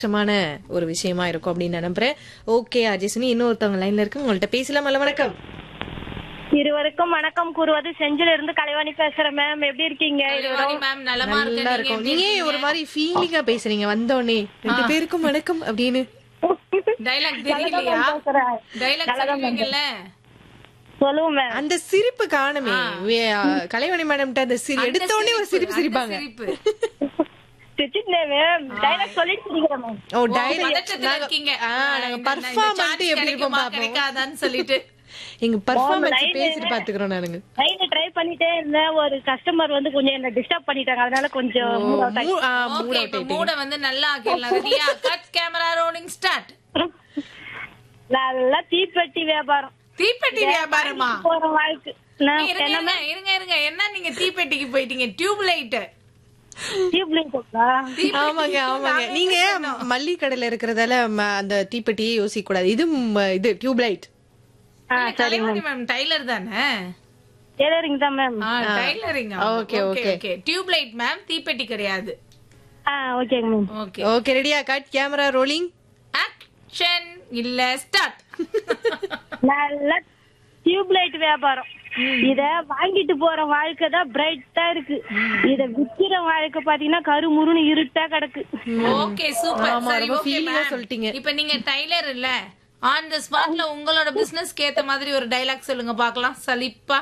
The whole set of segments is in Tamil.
கஷ்டமான ஒரு விஷயமா இருக்கும் அப்படின்னு நம்புறேன் ஓகே அஜயசுனி இன்னொருத்தவங்க லைன்ல இருக்கு உங்கள்ட்ட பேசலாம் அல்ல வணக்கம் இருவருக்கும் வணக்கம் கூறுவது செஞ்சில இருந்து கலைவாணி பேசுறேன் மேம் எப்படி இருக்கீங்க கலைவாணி மேம் நலமா நல்லா இருக்கு இருக்கும் நீங்க ஏன் ஒரு மாதிரி ஃபீலிங்கா பேசுறீங்க வந்தோடனே ரெண்டு பேருக்கும் வணக்கம் அப்படின்னு டைலாக் தெரியலையா பேசுறேன். டைலாக் சொல்லுவீங்கல்ல சொல்லுவோம் மேம் அந்த சிரிப்பு காணுமே வே- ஆ, கலைவாணி மேடம் அந்த சிரி எடுத்த உடனே ஒரு சிரிப்பு சிரிப்பாங்க சிரிப்பு திட்டிட்டேன் மேம் டைலாக் சொல்லிட்டு சிரிக்கிறேன் மேம் ஓ ஓ, டைரக்ட் பதட்டத்துல இருக்கீங்க ஆ, ஆ, நாங்க இந்த- இந்த பர்ஃபார்ம் chance எப்படி இருக்கும் கிடைக்குமா, பாப்போம் கிடைக்காதான்னு சொல்லிட்டு எங்க பர்ஃபார்மன்ஸ் line பேசிட்டு பாத்துக்கிறோம் நானுங்க லைன் ட்ரை பண்ணிட்டே இருந்தேன் ஒரு கஸ்டமர் வந்து கொஞ்சம் என்ன டிஸ்டர்ப் பண்ணிட்டாங்க அதனால கொஞ்சம் mood out மூ- ஆ, mood ஓகே out இப்ப ஆயிட்டீங்க. மூட வந்து நல்லா ஆக்கிடலாம் ரெடியா கட் கேமரா ரோலிங் ஸ்டார்ட் ஆயிடுச்சு. நல்லா தீப்பெட்டி வியாபாரம் தீப்பெட்டி வியாபாரமா போற வாழ்க்கை நான் இருங்க இருங்க, இருங்க இருங்க என்ன நீங்க தீப்பெட்டிக்கு போயிட்டீங்க டியூப் லைட் டியூப் லைட் ஆமாங்க ஆமாங்க நீங்க மல்லி கடையில இருக்கிறதால ம- அந்த தீப்பெட்டியே யோசிக்க கூடாது இது ம- இது tube light Kalaivani ma'am tailor தானே டெய்லரிங் தான் ma'am tailoring Okay, okay. Okay tube light ma'am தீப்பெட்டி கிடையாது ஆ ஓகேங்க மேம் ஓகே ஓகே ரெடியா கட் கேமரா ரோலிங் ஆக்ஷன் இல்ல ஸ்டார்ட் நல்ல டியூப் லைட் வியாபாரம் இத வாங்கிட்டு போற வாழ்க்கை தான் பிரைட்டா இருக்கு இத விக்கிற வாழ்க்கை பாத்தீங்கன்னா கருமுருன்னு இருட்டா கிடக்கு ஓகே சூப்பர் ஆமா, சரி ரொம்ப ஓகே feeling ஆ சொல்லிட்டீங்க. இப்போ நீங்க டைலர் இல்ல ஆன் தி ஸ்பாட்ல உங்களோட பிசினஸ்க்கு ஏத்த மாதிரி ஒரு டைலாக் சொல்லுங்க பார்க்கலாம் சலிப்பா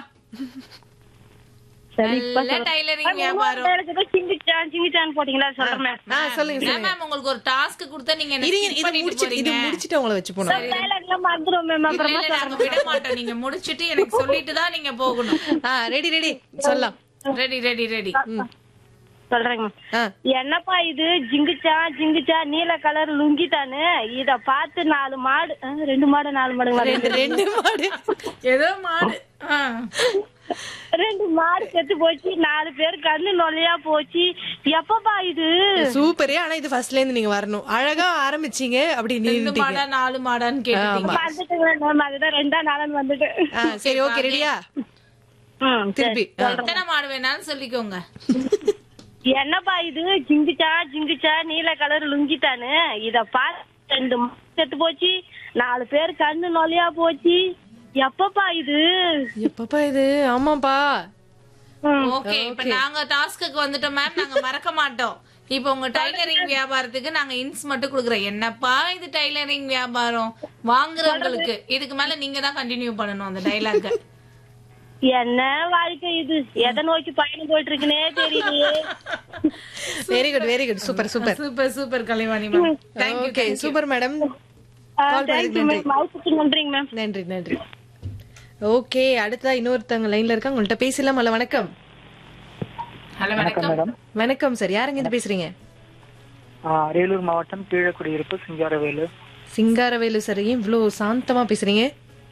சரிப்பா நல்ல டைலரிங் வியாபாரம் சிங்கிச்சான் சிங்கிச்சான் போட்டீங்களா சொல்றேன் மேம் ஆ சொல்லுங்க என்ன சொல்லுங்க மேம் உங்களுக்கு ஒரு டாஸ்க் கொடுத்தா நீங்க என்ன இருங்க skip இது பண்ணிட்டு முடிச்சிட்டு இது போறீங்க முடிச்சிட்டு உங்களை வச்சு போனோம் டைலாக் எல்லாம் மறந்துடும் மேம் இல்ல, அப்புறமா இல்ல, நாங்க விட மாட்டோம் நீங்க முடிச்சிட்டு எனக்கு சொல்லிட்டு தான் நீங்க போகணும் ஆ ரெடி ரெடி சொல்லலாம் ரெடி ரெடி ரெடி சொல்றேங்க மேம் ஆ என்னப்பா இது ஜிங்குச்சா ஜிங்குச்சா நீல கலர் லுங்கிட்டானு இத பார்த்து நாலு மாடு ஆ, ரெண்டு மாடு நாலு மாடுங்களா ரெண்டு ரெண்டு மாடு ஏதோ மாடு ஆ. ரெண்டு மாடு செத்து போச்சு நாலு பேர் கண்ணு நொல்லையா போச்சு எப்பப்பா இது சூப்பரே ஆனா இது ஃபர்ஸ்ட்ல இருந்து நீங்க வரணும் அழகா ஆரம்பிச்சீங்க அப்படி ரெண்டு நின்னுட்டீங்க மாடா நாலு மாடான்னு கேட்டீங்க வந்துட்டுங்க மேம் அதுதான் ரெண்டா நாளன் வந்துட்டு ஆ சரி ஓகே ரெடியா ம், சரி. திருப்பி ஆ. எத்தனை மாடு வேணாலும் சொல்லிக்கோங்க என்னப்பா இது ஜிங்குச்சா ஜிங்குச்சா நீல கலர் லுங்கிட்டானு இத பார்த்து ரெண்டு மாடு செத்து போச்சு நாலு பேர் கண்ணு நொல்லையா போச்சு எப்பப்பா இது எப்பப்பா இது ஆமாப்பா ம். ஓகே இப்ப நாங்க டாஸ்க்கு வந்துட்டோம் மேம் நாங்க மறக்க மாட்டோம் இப்போ உங்க டைலரிங் வியாபாரத்துக்கு நாங்க இன்ஸ் மட்டும் குடுக்குறோம் என்னப்பா இது டைலரிங் வியாபாரம் வாங்குறவங்களுக்கு இதுக்கு மேல நீங்க தான் கண்டினியூ பண்ணணும் அந்த டைலாக் என்ன வாழ்க்கை இது எதை நோக்கி பயணம் போயிட்டு இருக்குன்னே தெரியலையே very good very good super super super super Kalaivani ma'am thank you okay super madam thank you ma'am வாய்ப்புக்கு நன்றிங்க மேம் நன்றி நன்றி ஓகே அடுத்ததா இன்னொருத்தவங்க லைன்ல இருக்காங்க உங்கள்ட்ட பேசலாம் அல்ல வணக்கம் ஹலோ வணக்கம் மேடம் வணக்கம் சார் யாருங்க இது பேசுறீங்க ஆ, அரியலூர் மாவட்டம் கீழக்குடியிருப்பு சிங்காரவேலு சிங்காரவேலு சார் ஏன் இவ்வளோ சாந்தமா பேசுறீங்க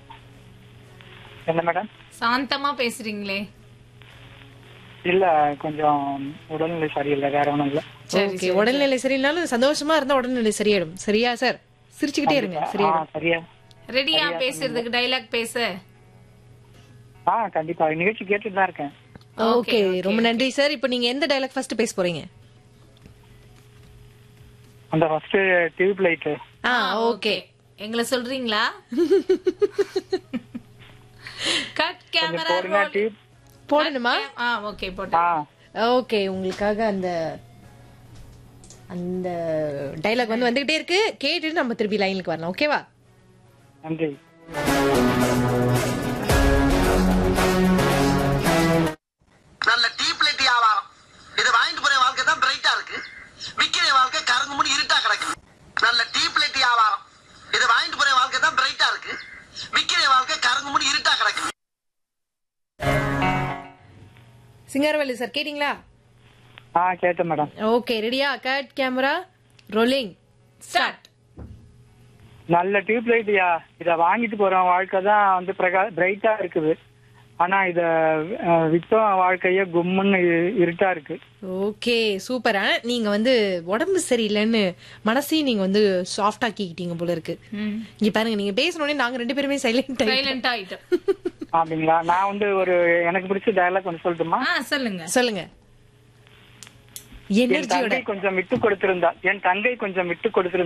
என்ன மேடம் சாந்தமா பேசுறீங்களே இல்ல கொஞ்சம் உடல்நிலை சரியில்லை வேற ஒண்ணும் இல்ல ஓகே உடல்நிலை சரியில்லைனாலும் சந்தோஷமா இருந்தா உடல்நிலை சரியாயிடும் சரியா சார் சிரிச்சுக்கிட்டே இருங்க ஆ, சரியாயிடும் சரியா ரெடியா பேசுறதுக்கு டைலாக் பேச ஆ கண்டிப்பா நிகழ்ச்சி கேட்டுட்டு தான் இருக்கேன் ஓகே ரொம்ப நன்றி சார் இப்போ நீங்க எந்த டைலாக் ஃபர்ஸ்ட் பேச போறீங்க அந்த ஃபர்ஸ்ட் டியூப் லைட் ஆ ஓகே எங்களை சொல்றீங்களா கட் கொஞ்சம் கேமரா போடுங்க டியூப் போடணுமா ஆ ஓகே போட்டேன் ஆ ஓகே உங்களுக்காக அந்த அந்த டைலாக் வந்து வந்துகிட்டே இருக்கு கேட்டுட்டு நம்ம திருப்பி லைனுக்கு வரலாம் ஓகேவா நன்றி நல்ல டீப் லைட் வியாபாரம் இதை வாங்கிட்டு போற வாழ்க்கை தான் பிரைட்டா இருக்கு விக்கிற வாழ்க்கை கருங்கு முடி இருட்டா கிடக்கு நல்ல டீப் லைட் வியாபாரம் இதை வாங்கிட்டு போற வாழ்க்கை தான் பிரைட்டா இருக்கு விக்கிற வாழ்க்கை கருங்கு முடி இருட்டா கிடக்கு சிங்காரவேலு சார் கேட்டிங்களா ஆ கேட்டேன் மேடம் ஓகே ரெடியா கட் கேமரா ரோலிங் ஸ்டார்ட் நல்ல டியூப் லைட்யா இத வாங்கிட்டு போற வாழ்க்கை தான் வந்து பிரகா பிரைட்டா இருக்குது ஆனா இத அஹ், வித்தோம் வாழ்க்கைய கும்முன்னு இ- இருட்டா இருக்கு ஓகே சூப்பர் ஆனா நீங்க வந்து உடம்பு சரியில்லைன்னு மனசையும் நீங்க வந்து சாஃப்ட் ஆக்கிக்கிட்டீங்க போல இருக்கு இங்க பாருங்க நீங்க பேசணுடனே நாங்க ரெண்டு பேருமே சைலண்ட் சைலண்ட் ஆயிட்டோம் அப்படிங்களா நான் வந்து ஒரு எனக்கு பிடிச்ச டயலாக் ஒன்று சொல்லட்டுமா ஆ சொல்லுங்க சொல்லுங்க என் எனர்ஜியோட தங்கை கொஞ்சம் விட்டு கொடுத்திருந்தா என் தங்கை கொஞ்சம் விட்டு கொடுத்திருந்தா